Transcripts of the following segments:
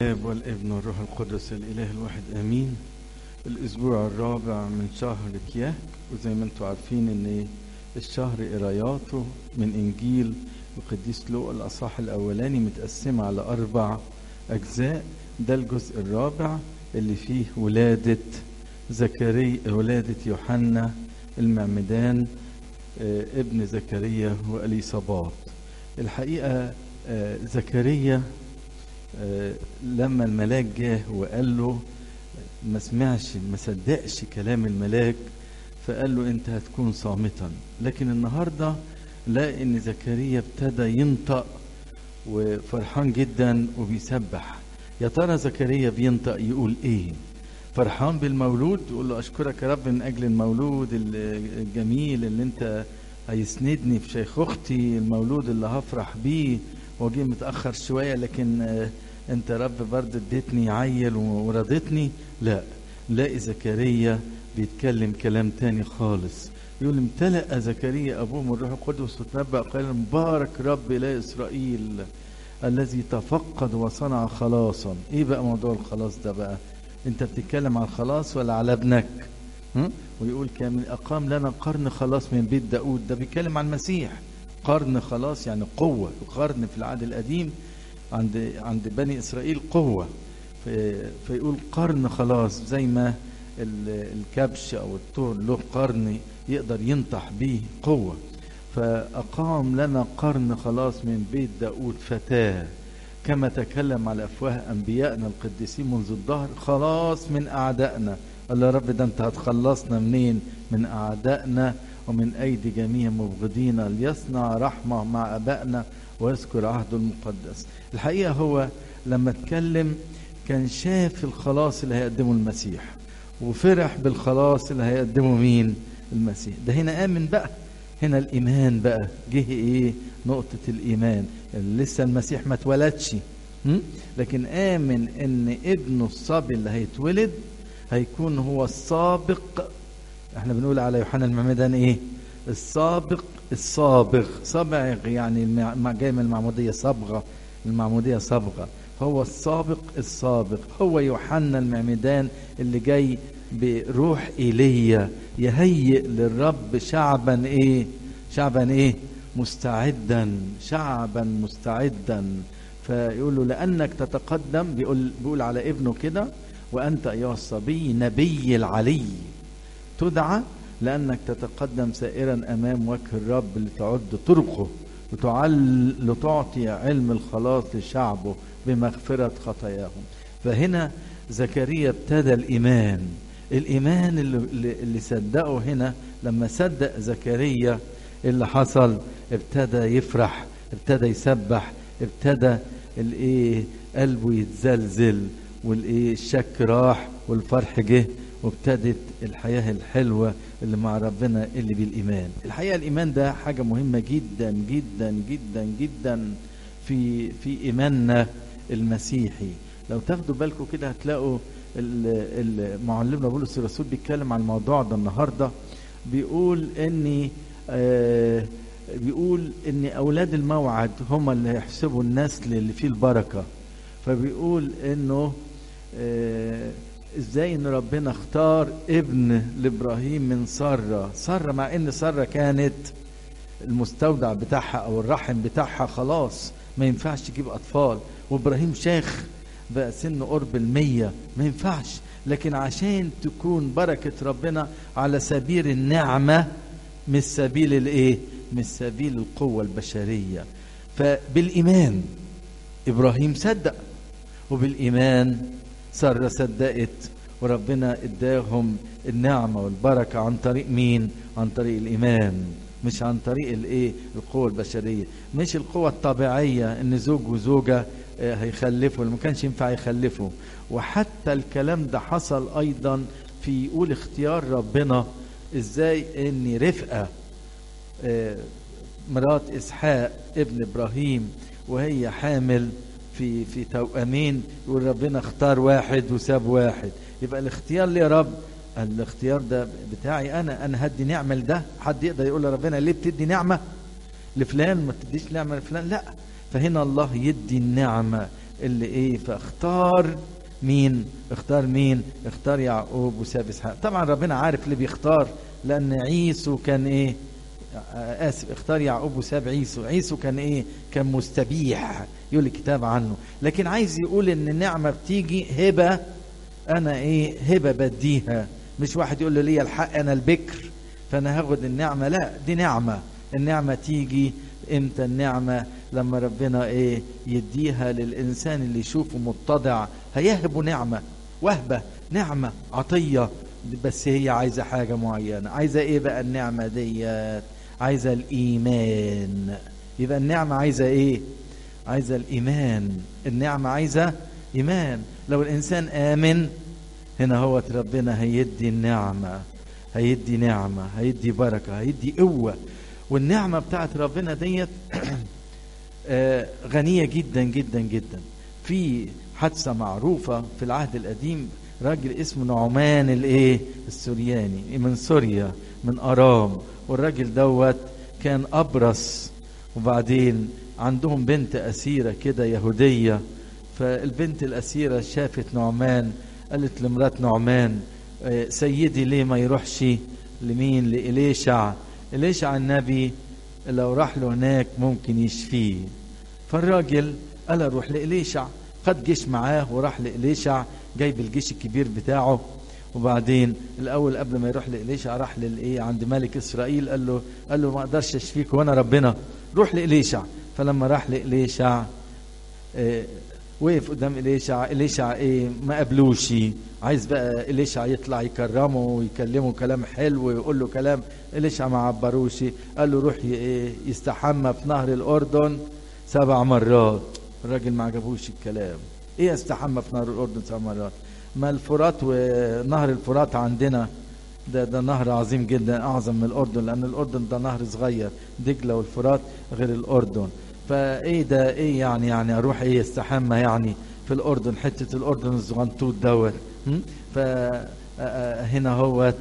الآب والابن والروح القدس الإله الواحد آمين الأسبوع الرابع من شهر كياه وزي ما انتم عارفين إن الشهر قراياته من إنجيل القديس لوقا الأصحاح الأولاني متقسمة على أربع أجزاء ده الجزء الرابع اللي فيه ولادة زكريا ولادة يوحنا المعمدان آه، ابن زكريا وأليصابات الحقيقة آه، زكريا آه، لما الملاك جه وقال له ما سمعش ما صدقش كلام الملاك فقال له انت هتكون صامتا لكن النهارده لقى ان زكريا ابتدى ينطق وفرحان جدا وبيسبح يا ترى زكريا بينطق يقول ايه فرحان بالمولود يقول له اشكرك يا رب من اجل المولود الجميل اللي انت هيسندني في شيخوختي المولود اللي هفرح بيه وجي متاخر شويه لكن آه، انت يا رب برضه اديتني عيل ورضيتني لا لاقي زكريا بيتكلم كلام تاني خالص يقول امتلأ زكريا أبوه من الروح القدس وتنبأ قائلا مبارك رب إله إسرائيل الذي تفقد وصنع خلاصا ايه بقى موضوع الخلاص ده بقى انت بتتكلم عن الخلاص ولا على ابنك ها؟ ويقول كامل أقام لنا قرن خلاص من بيت داود ده بيتكلم عن المسيح قرن خلاص يعني قوة قرن في العهد القديم عند عند بني إسرائيل قوة في- فيقول قرن خلاص زي ما ال- الكبش أو الطور له قرن يقدر ينطح به قوة فأقام لنا قرن خلاص من بيت داود فتاة كما تكلم على أفواه أنبيائنا القديسين منذ الظهر خلاص من أعدائنا قال يا رب ده أنت هتخلصنا منين من أعدائنا ومن أيدي جميع مبغضينا ليصنع رحمة مع أبائنا ويذكر عهده المقدس الحقيقة هو لما اتكلم كان شاف الخلاص اللي هيقدمه المسيح وفرح بالخلاص اللي هيقدمه مين المسيح ده هنا آمن بقى هنا الإيمان بقى جه إيه نقطة الإيمان اللي لسه المسيح ما اتولدش م? لكن آمن إن ابنه الصبي اللي هيتولد هيكون هو السابق احنا بنقول على يوحنا المعمدان ايه السابق الصابغ صبغ يعني المع- مع- جاي من المعمودية صبغة المعمودية صبغة هو السابق السابق هو يوحنا المعمدان اللي جاي بروح ايليا يهيئ للرب شعبا ايه شعبا ايه مستعدا شعبا مستعدا فيقول له لانك تتقدم بيقول بيقول على ابنه كده وانت ايها الصبي نبي العلي تدعى لأنك تتقدم سائرا أمام وجه الرب لتعد طرقه وتعل لتعطي علم الخلاص لشعبه بمغفرة خطاياهم فهنا زكريا ابتدى الإيمان الإيمان اللي, اللي اللي صدقه هنا لما صدق زكريا اللي حصل ابتدى يفرح ابتدى يسبح ابتدى الايه قلبه يتزلزل والايه الشك راح والفرح جه وابتدت الحياة الحلوة اللي مع ربنا اللي بالإيمان الحقيقة الإيمان ده حاجة مهمة جدا جدا جدا جدا في في إيماننا المسيحي لو تاخدوا بالكم كده هتلاقوا ال- ال- معلمنا بولس الرسول بيتكلم عن الموضوع ده النهارده بيقول اني آه بيقول ان اولاد الموعد هم اللي هيحسبوا النسل اللي فيه البركه فبيقول انه آه ازاي ان ربنا اختار ابن لابراهيم من ساره ساره مع ان ساره كانت المستودع بتاعها او الرحم بتاعها خلاص ما ينفعش تجيب اطفال وابراهيم شيخ بقى سنه قرب المية ما ينفعش لكن عشان تكون بركة ربنا على سبيل النعمة مش سبيل الايه مش سبيل القوة البشرية فبالإيمان إبراهيم صدق وبالإيمان سارة صدقت وربنا اداهم النعمة والبركة عن طريق مين؟ عن طريق الإيمان مش عن طريق الايه القوة البشرية مش القوة الطبيعية ان زوج وزوجة آه، هيخلفوا اللي ما كانش ينفع يخلفوا وحتى الكلام ده حصل ايضا في يقول اختيار ربنا ازاي ان رفقة آه، مرات اسحاق ابن ابراهيم وهي حامل في في توأمين يقول ربنا اختار واحد وساب واحد يبقى الاختيار ليه يا رب الاختيار ده بتاعي انا انا هدي نعمه لده حد يقدر يقول لربنا ليه بتدي نعمه لفلان ما تديش نعمه لفلان لا فهنا الله يدي النعمه اللي ايه فاختار مين اختار مين اختار يعقوب وساب اسحاق طبعا ربنا عارف اللي بيختار لان عيسو كان ايه اسف اختار يعقوب وساب عيسو عيسو كان ايه كان مستبيح يقول الكتاب عنه لكن عايز يقول ان النعمه بتيجي هبه انا ايه هبه بديها مش واحد يقول له ليا الحق انا البكر فانا هاخد النعمه لا دي نعمه النعمه تيجي امتى النعمه لما ربنا ايه يديها للانسان اللي يشوفه متضع هيهبه نعمه وهبه نعمه عطيه بس هي عايزه حاجه معينه عايزه ايه بقى النعمه ديت عايزه الايمان يبقى النعمه عايزه ايه عايزه الايمان النعمه عايزه ايمان لو الانسان امن هنا هو ربنا هيدي النعمه هيدي نعمه هيدي بركه هيدي قوه والنعمه بتاعت ربنا ديت غنيه جدا جدا جدا في حادثه معروفه في العهد القديم راجل اسمه نعمان الايه السورياني من سوريا من ارام والراجل دوت كان ابرص وبعدين عندهم بنت اسيره كده يهوديه فالبنت الاسيره شافت نعمان قالت لمرات نعمان سيدي ليه ما يروحش لمين لإليشع إليشع النبي لو راح له هناك ممكن يشفيه فالراجل قال اروح لإليشع خد جيش معاه وراح لإليشع جايب الجيش الكبير بتاعه وبعدين الاول قبل ما يروح لإليشع راح للايه عند ملك اسرائيل قال له قال له ما اقدرش اشفيك وانا ربنا روح لإليشع فلما راح لإليشع اه وقف قدام إليشع إليشع ايه ما قبلوش عايز بقى إليشع يطلع يكرمه ويكلمه كلام حلو ويقول له كلام إليشع ما عبروش قال له روح يستحمى في نهر الأردن سبع مرات الراجل ما عجبوش الكلام ايه استحمى في نهر الاردن سبع مرات ما الفرات ونهر الفرات عندنا ده ده نهر عظيم جدا اعظم من الاردن لان الاردن ده نهر صغير دجله والفرات غير الاردن فايه ده ايه يعني يعني اروح ايه استحمى يعني في الاردن حته الاردن الصغنطوط دوت فهنا هوت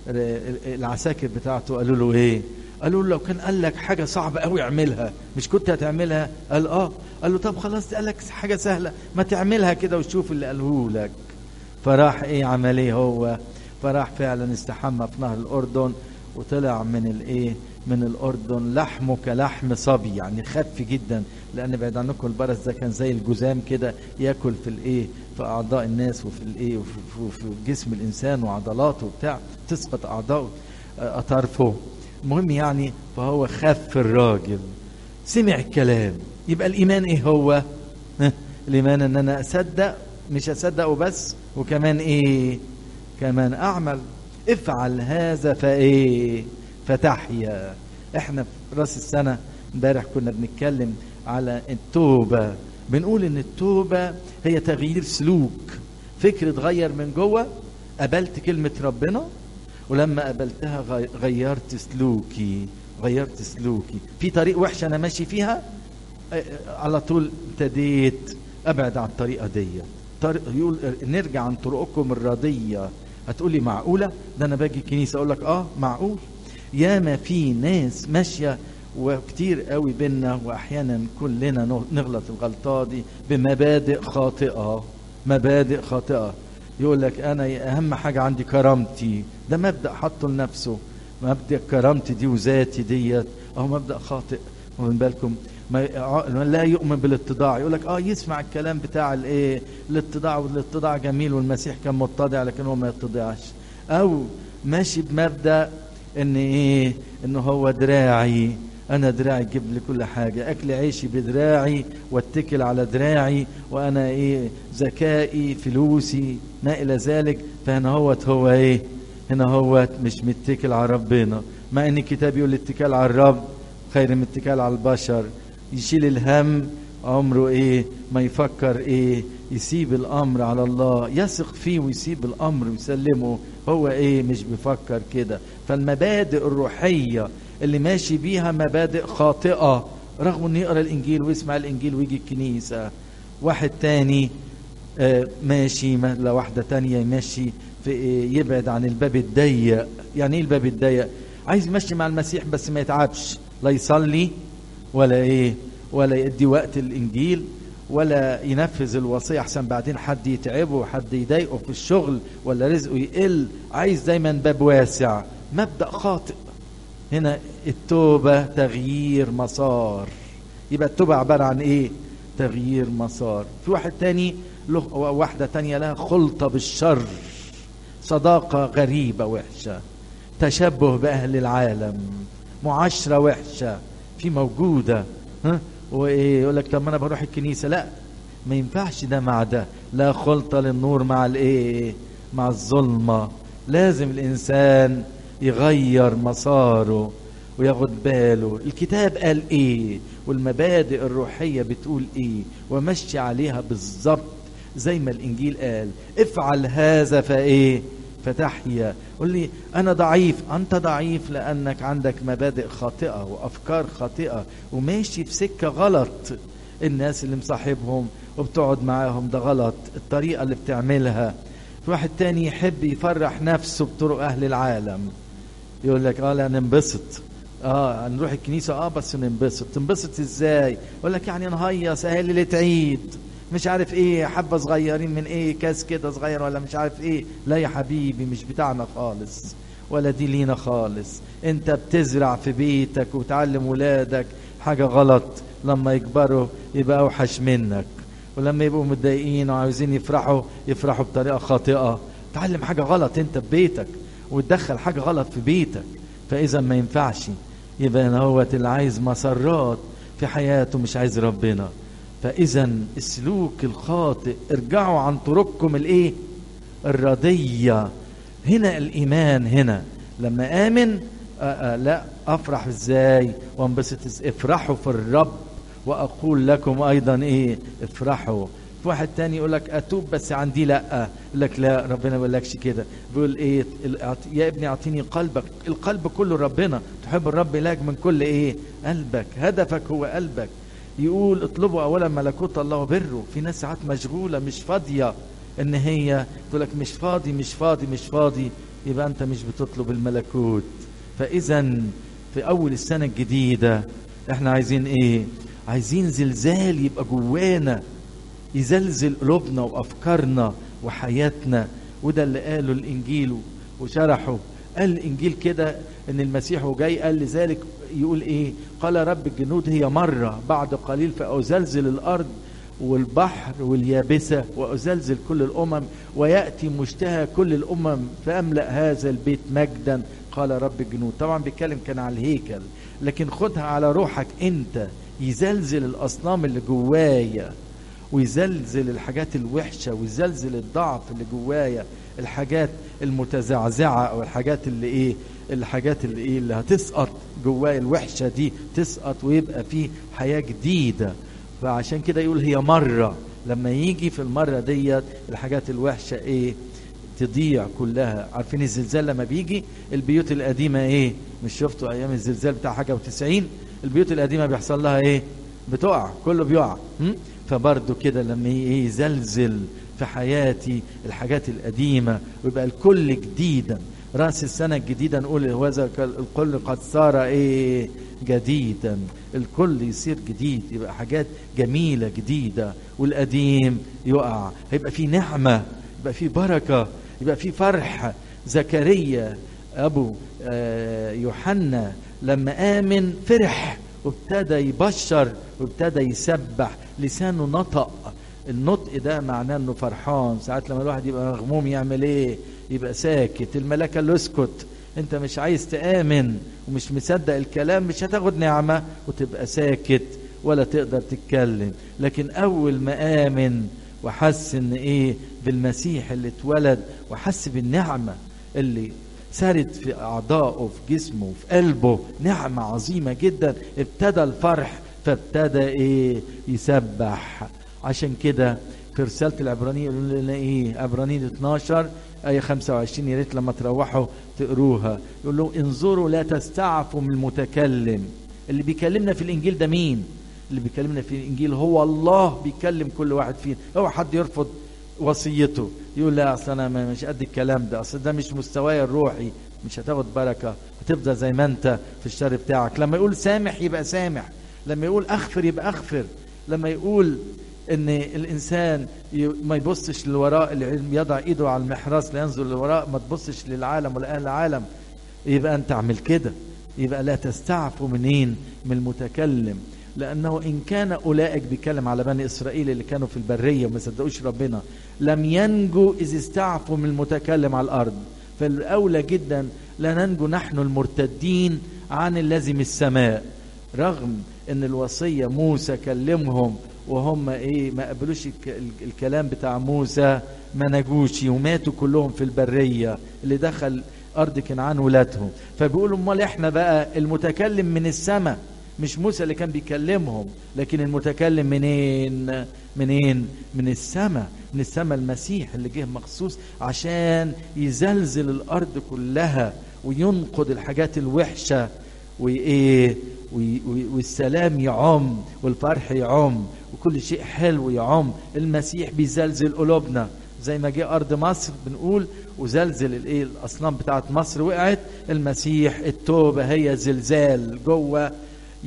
العساكر بتاعته قالوا له ايه قالوا له لو كان قال لك حاجه صعبه قوي اعملها مش كنت هتعملها قال اه قال له طب خلاص قال لك حاجه سهله ما تعملها كده وشوف اللي قاله لك فراح ايه عمل ايه هو فراح فعلا استحمى في نهر الاردن وطلع من الايه من الاردن لحمه كلحم صبي يعني خف جدا لان بعد عنكم البرص ده كان زي الجزام كده ياكل في الايه في اعضاء الناس وفي الايه وفي جسم الانسان وعضلاته وبتاع تسقط اعضاءه اطرفه المهم يعني فهو خف الراجل سمع الكلام يبقى الايمان ايه هو الايمان ان انا اصدق مش اصدق وبس وكمان ايه كمان اعمل افعل هذا فايه فتحيا احنا في راس السنه امبارح كنا بنتكلم على التوبه بنقول ان التوبه هي تغيير سلوك فكر اتغير من جوه قبلت كلمه ربنا ولما قابلتها غيرت سلوكي غيرت سلوكي في طريق وحش انا ماشي فيها على طول ابتديت ابعد عن الطريقه دي طريق يقول نرجع عن طرقكم الرديه هتقولي معقوله ده انا باجي الكنيسه اقول لك اه معقول ياما في ناس ماشيه وكتير قوي بينا واحيانا كلنا نغلط الغلطه دي بمبادئ خاطئه مبادئ خاطئه يقول لك انا اهم حاجه عندي كرامتي ده مبدا حطه لنفسه مبدا كرامتي دي وذاتي ديت اهو مبدا خاطئ واخدين بالكم ما لا يؤمن بالاتضاع يقول لك اه يسمع الكلام بتاع الايه الاتضاع والاتضاع جميل والمسيح كان متضع لكن هو ما يتضعش او ماشي بمبدا ان ايه ان هو دراعي انا دراعي تجيب لي كل حاجه اكل عيشي بدراعي واتكل على دراعي وانا ايه ذكائي فلوسي ما الى ذلك فهنا هوت هو ايه هنا هوت مش متكل على ربنا مع ان الكتاب يقول الاتكال على الرب خير من الاتكال على البشر يشيل الهم عمره ايه ما يفكر ايه يسيب الامر على الله يثق فيه ويسيب الامر ويسلمه هو ايه مش بيفكر كده فالمبادئ الروحيه اللي ماشي بيها مبادئ خاطئه رغم انه يقرا الانجيل ويسمع الانجيل ويجي الكنيسه واحد تاني آه ماشي لا واحده تانية ماشي في إيه يبعد عن الباب الضيق يعني ايه الباب الضيق عايز يمشي مع المسيح بس ما يتعبش لا يصلي ولا ايه ولا يدي وقت الانجيل ولا ينفذ الوصية أحسن بعدين حد يتعبه حد يضايقه في الشغل ولا رزقه يقل عايز دايما باب واسع مبدأ خاطئ هنا التوبة تغيير مسار يبقى التوبة عبارة عن ايه تغيير مسار في واحد تاني له واحدة تانية لها خلطة بالشر صداقة غريبة وحشة تشبه بأهل العالم معاشرة وحشة في موجودة ها وايه يقول لك طب ما انا بروح الكنيسة لا ما ينفعش ده مع ده لا خلطة للنور مع الايه مع الظلمة لازم الانسان يغير مساره وياخد باله الكتاب قال ايه والمبادئ الروحية بتقول ايه ومشي عليها بالظبط زي ما الانجيل قال افعل هذا فايه فتحيا قول لي انا ضعيف انت ضعيف لانك عندك مبادئ خاطئه وافكار خاطئه وماشي في سكه غلط الناس اللي مصاحبهم وبتقعد معاهم ده غلط الطريقه اللي بتعملها في واحد تاني يحب يفرح نفسه بطرق اهل العالم يقول لك اه لا ننبسط اه نروح الكنيسه اه بس ننبسط تنبسط ازاي يقول لك يعني نهيص اهي ليله عيد مش عارف ايه حبه صغيرين من ايه كاس كده صغير ولا مش عارف ايه لا يا حبيبي مش بتاعنا خالص ولا دي لينا خالص انت بتزرع في بيتك وتعلم ولادك حاجه غلط لما يكبروا يبقى اوحش منك ولما يبقوا متضايقين وعاوزين يفرحوا يفرحوا بطريقه خاطئه تعلم حاجه غلط انت في بيتك وتدخل حاجه غلط في بيتك فاذا ما ينفعش يبقى هو اللي عايز مسرات في حياته مش عايز ربنا فاذا السلوك الخاطئ ارجعوا عن طرقكم الايه الرديه هنا الايمان هنا لما امن آآ آآ لا افرح ازاي وانبسط افرحوا في الرب واقول لكم ايضا ايه افرحوا في واحد تاني يقول لك اتوب بس عندي لا يقول لك لا ربنا ما بيقولكش كده بيقول ايه يا ابني اعطيني قلبك القلب كله ربنا تحب الرب لك من كل ايه قلبك هدفك هو قلبك يقول اطلبوا اولا ملكوت الله وبره في ناس ساعات مشغوله مش فاضيه ان هي تقول لك مش فاضي مش فاضي مش فاضي يبقى انت مش بتطلب الملكوت فاذا في اول السنه الجديده احنا عايزين ايه عايزين زلزال يبقى جوانا يزلزل قلوبنا وافكارنا وحياتنا وده اللي قاله الانجيل وشرحه قال الانجيل كده ان المسيح وجاي قال لذلك يقول ايه قال رب الجنود هي مره بعد قليل فازلزل الارض والبحر واليابسه وازلزل كل الامم وياتي مشتهى كل الامم فاملا هذا البيت مجدا قال رب الجنود طبعا بيتكلم كان على الهيكل لكن خدها على روحك انت يزلزل الاصنام اللي جوايا ويزلزل الحاجات الوحشه ويزلزل الضعف اللي جوايا الحاجات المتزعزعه او الحاجات اللي ايه الحاجات اللي ايه اللي هتسقط جوايا الوحشه دي تسقط ويبقى فيه حياه جديده فعشان كده يقول هي مره لما يجي في المره ديت الحاجات الوحشه ايه تضيع كلها عارفين الزلزال لما بيجي البيوت القديمه ايه مش شفتوا ايام الزلزال بتاع حاجه و90 البيوت القديمه بيحصل لها ايه بتقع كله بيقع فبرضه كده لما ايه يزلزل في حياتي الحاجات القديمه ويبقى الكل جديدا راس السنه الجديده نقول هذا الكل قد صار ايه جديدا الكل يصير جديد يبقى حاجات جميله جديده والقديم يقع هيبقى في نعمه يبقى في بركه يبقى في فرح زكريا ابو يوحنا لما امن فرح وابتدى يبشر وابتدى يسبح لسانه نطق النطق ده معناه انه فرحان ساعات لما الواحد يبقى مغموم يعمل ايه يبقى ساكت الملكة اللي اسكت انت مش عايز تآمن ومش مصدق الكلام مش هتاخد نعمة وتبقى ساكت ولا تقدر تتكلم لكن اول ما آمن وحس ان ايه بالمسيح اللي اتولد وحس بالنعمة اللي سرت في اعضائه في جسمه في قلبه نعمة عظيمة جدا ابتدى الفرح فابتدى ايه يسبح عشان كده في رسالة العبرانية يقولوا لنا ايه عبرانية 12 آية 25 يا ريت لما تروحوا تقروها يقول له انظروا لا تستعفوا من المتكلم اللي بيكلمنا في الانجيل ده مين؟ اللي بيكلمنا في الانجيل هو الله بيكلم كل واحد فينا اوعى حد يرفض وصيته يقول لا اصل انا مش قد الكلام ده اصل ده مش مستواي الروحي مش هتاخد بركه هتفضل زي ما انت في الشر بتاعك لما يقول سامح يبقى سامح لما يقول اغفر يبقى اغفر لما يقول ان الانسان ي- ما يبصش للوراء العلم يضع ايده على المحراث لينظر للوراء ما تبصش للعالم ولا اهل العالم يبقى انت اعمل كده يبقى لا تستعفوا منين من المتكلم لانه ان كان اولئك بيتكلم على بني اسرائيل اللي كانوا في البريه وما صدقوش ربنا لم ينجوا اذ استعفوا من المتكلم على الارض فالاولى جدا لا ننجو نحن المرتدين عن اللازم السماء رغم ان الوصيه موسى كلمهم وهم ايه ما قبلوش الك- ال- الكلام بتاع موسى ما نجوش وماتوا كلهم في البريه اللي دخل ارض كنعان ولادهم فبيقولوا امال احنا بقى المتكلم من السماء مش موسى اللي كان بيكلمهم لكن المتكلم منين منين من السماء من السماء المسيح اللي جه مخصوص عشان يزلزل الارض كلها وينقض الحاجات الوحشه وايه وي- وي- والسلام يعم والفرح يعم وكل شيء حلو يعم المسيح بيزلزل قلوبنا زي ما جه ارض مصر بنقول وزلزل الايه الاصنام بتاعت مصر وقعت المسيح التوبه هي زلزال جوه ي-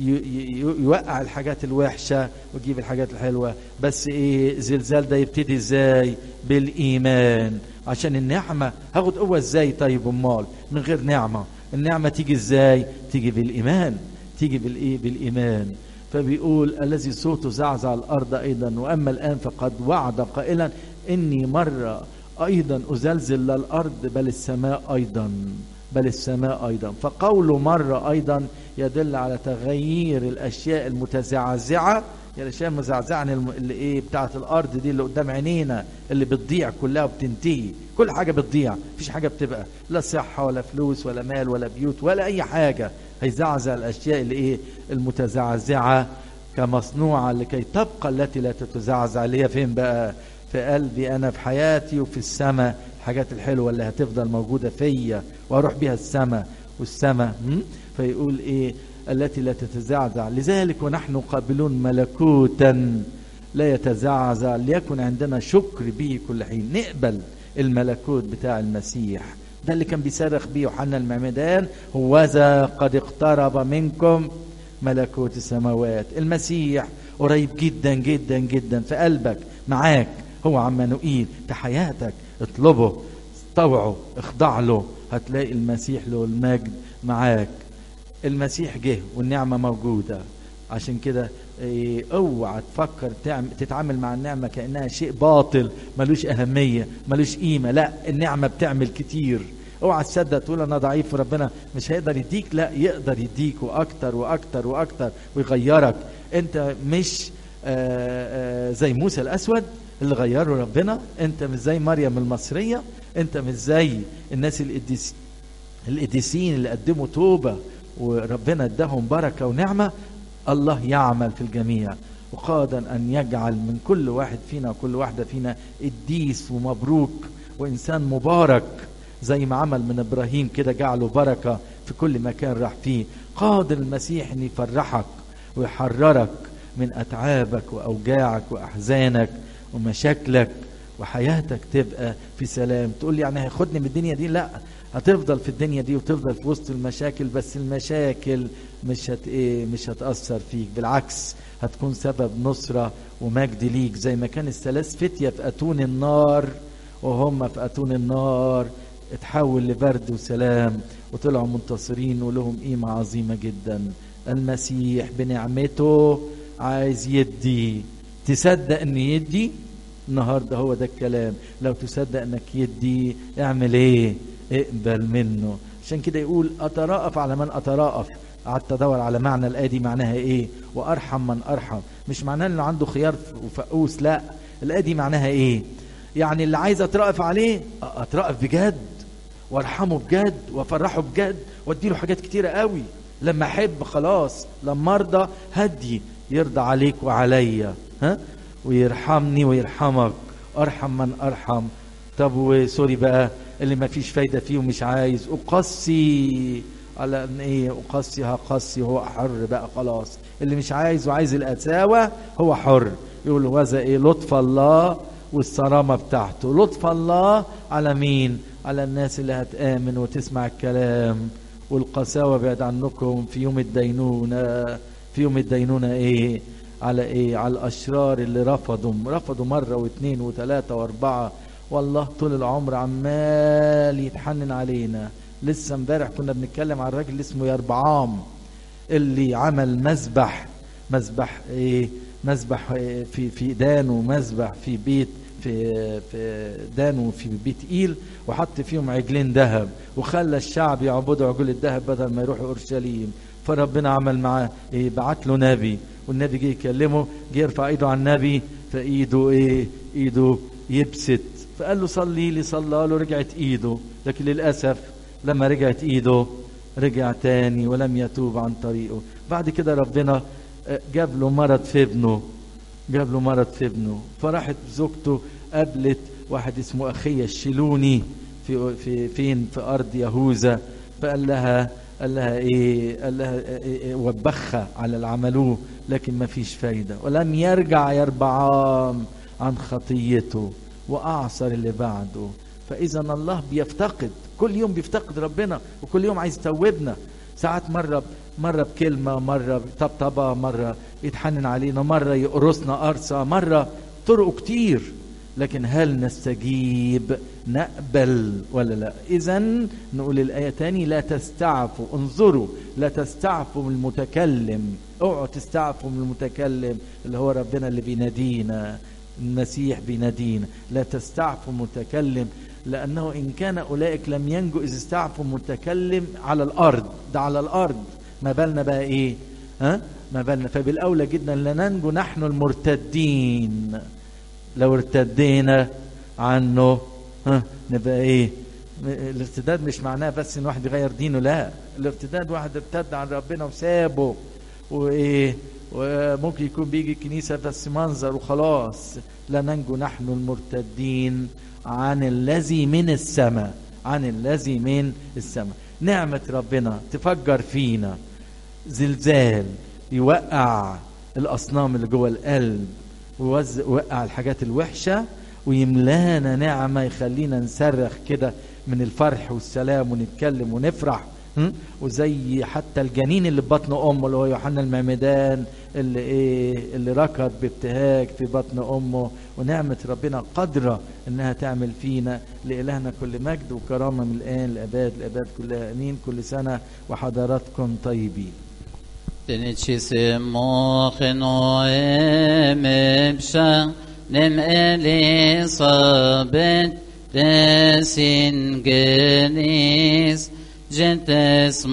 ي- يوقع الحاجات الوحشه ويجيب الحاجات الحلوه بس ايه زلزال ده يبتدي ازاي بالايمان عشان النعمه هاخد قوه ازاي طيب امال من غير نعمه النعمه تيجي ازاي تيجي بالايمان تيجي بالايه بالايمان فبيقول الذي صوته زعزع الارض ايضا واما الان فقد وعد قائلا اني مره ايضا ازلزل لا الارض بل السماء ايضا بل السماء ايضا فقوله مره ايضا يدل على تغيير الاشياء المتزعزعه يعني الاشياء المزعزعه عن الم- اللي ايه بتاعت الارض دي اللي قدام عينينا اللي بتضيع كلها وبتنتهي كل حاجه بتضيع مفيش حاجه بتبقى لا صحه ولا فلوس ولا مال ولا بيوت ولا اي حاجه هيزعزع الاشياء اللي ايه المتزعزعه كمصنوعه لكي تبقى التي لا تتزعزع اللي هي فين بقى في قلبي انا في حياتي وفي السماء الحاجات الحلوه اللي هتفضل موجوده فيا واروح بيها السماء والسماء م? فيقول ايه التي لا تتزعزع لذلك ونحن قابلون ملكوتا لا يتزعزع ليكن عندنا شكر به كل حين نقبل الملكوت بتاع المسيح ده اللي كان بيصرخ بيه يوحنا المعمدان هوذا قد اقترب منكم ملكوت السماوات المسيح قريب جدا جدا جدا في قلبك معاك هو عمانوئيل في حياتك اطلبه طوعه اخضع له هتلاقي المسيح له المجد معاك المسيح جه والنعمة موجودة عشان كده إيه، اوعى تفكر تعم- تتعامل مع النعمة كأنها شيء باطل ملوش أهمية ملوش قيمة لا النعمة بتعمل كتير اوعى تصدق تقول انا ضعيف وربنا مش هيقدر يديك لا يقدر يديك واكتر واكتر واكتر ويغيرك انت مش آه، آه، زي موسى الاسود اللي غيره ربنا انت مش زي مريم المصريه انت مش زي الناس القديس القديسين اللي قدموا توبه وربنا اداهم بركه ونعمه الله يعمل في الجميع وقادا ان يجعل من كل واحد فينا وكل واحده فينا قديس ومبروك وانسان مبارك زي ما عمل من ابراهيم كده جعله بركه في كل مكان راح فيه قادر المسيح ان يفرحك ويحررك من اتعابك واوجاعك واحزانك ومشاكلك وحياتك تبقى في سلام تقول لي يعني هياخدني من الدنيا دي لا هتفضل في الدنيا دي وتفضل في وسط المشاكل بس المشاكل مش هت ايه مش هتأثر فيك بالعكس هتكون سبب نصرة ومجد ليك زي ما كان الثلاث فتية في أتون النار وهم في أتون النار اتحول لبرد وسلام وطلعوا منتصرين ولهم قيمة عظيمة جدا المسيح بنعمته عايز يدي تصدق ان يدي النهارده هو ده الكلام لو تصدق انك يدي اعمل ايه اقبل منه عشان كده يقول اتراءف على من اتراءف قعدت ادور على معنى الايه دي معناها ايه وارحم من ارحم مش معناه انه عنده خيار وفقوس لا الايه دي معناها ايه يعني اللي عايز اترأف عليه اترأف بجد وارحمه بجد وافرحه بجد واديله حاجات كتيره قوي لما احب خلاص لما ارضى هدي يرضى عليك وعليا ها ويرحمني ويرحمك ارحم من ارحم طب وسوري بقى اللي ما فيش فايده فيه ومش عايز اقصي على ان ايه اقصي هقصي هو حر بقى خلاص اللي مش عايز وعايز القساوه هو حر يقول وذا ايه لطف الله والصرامه بتاعته لطف الله على مين على الناس اللي هتامن وتسمع الكلام والقساوه بعد عنكم في يوم الدينونه في يوم الدينونه ايه على ايه على الاشرار اللي رفضوا رفضوا مره واثنين وثلاثه واربعه والله طول العمر عمال يتحنن علينا لسه امبارح كنا بنتكلم عن الراجل اللي اسمه يربعام اللي عمل مذبح مذبح ايه مذبح إيه في في دانه مذبح في بيت في في دانه في بيت ايل وحط فيهم عجلين ذهب وخلى الشعب يعبدوا عجول الذهب بدل ما يروحوا اورشليم فربنا عمل معاه ايه بعت له نبي والنبي جه يكلمه جه يرفع ايده على النبي فايده ايه ايده يبست فقال له صلي لي صلى له رجعت ايده لكن للاسف لما رجعت ايده رجع تاني ولم يتوب عن طريقه بعد كده ربنا جاب له مرض في ابنه جاب له مرض في ابنه فراحت زوجته قابلت واحد اسمه اخية الشيلوني في في فين في ارض يهوذا فقال لها قال لها ايه قال لها إيه إيه وبخها على اللي عملوه لكن ما فيش فايده ولم يرجع يربعام عن خطيته واعصر اللي بعده فاذا الله بيفتقد كل يوم بيفتقد ربنا وكل يوم عايز يتوبنا ساعات مره مره بكلمه مره بطبطبه مره يتحنن علينا مره يقرصنا قرصه مره طرق كتير لكن هل نستجيب نقبل ولا لا اذا نقول الايه تاني لا تستعفوا انظروا لا تستعفوا من المتكلم اوعوا تستعفوا من المتكلم اللي هو ربنا اللي بينادينا المسيح بينادينا لا تستعفوا المتكلم لانه ان كان اولئك لم ينجوا اذ استعفوا المتكلم على الارض ده على الارض ما بالنا بقى ايه ها ما بالنا فبالاولى جدا لننجو نحن المرتدين لو ارتدينا عنه ها نبقى ايه الارتداد مش معناه بس ان واحد يغير دينه لا الارتداد واحد ارتد عن ربنا وسابه وايه وممكن يكون بيجي الكنيسة بس منظر وخلاص لا ننجو نحن المرتدين عن الذي من السماء عن الذي من السماء نعمة ربنا تفجر فينا زلزال يوقع الأصنام اللي جوه القلب ويوقع الحاجات الوحشة ويملانا نعمة يخلينا نصرخ كده من الفرح والسلام ونتكلم ونفرح وزي حتى الجنين اللي في بطن امه اللي هو يوحنا المعمدان اللي ايه اللي ركض بابتهاج في بطن امه ونعمه ربنا قادره انها تعمل فينا لالهنا كل مجد وكرامه من الان لاباد الاباد كلها امين كل سنه وحضراتكم طيبين Nem Elisabeth, desin genis, gentes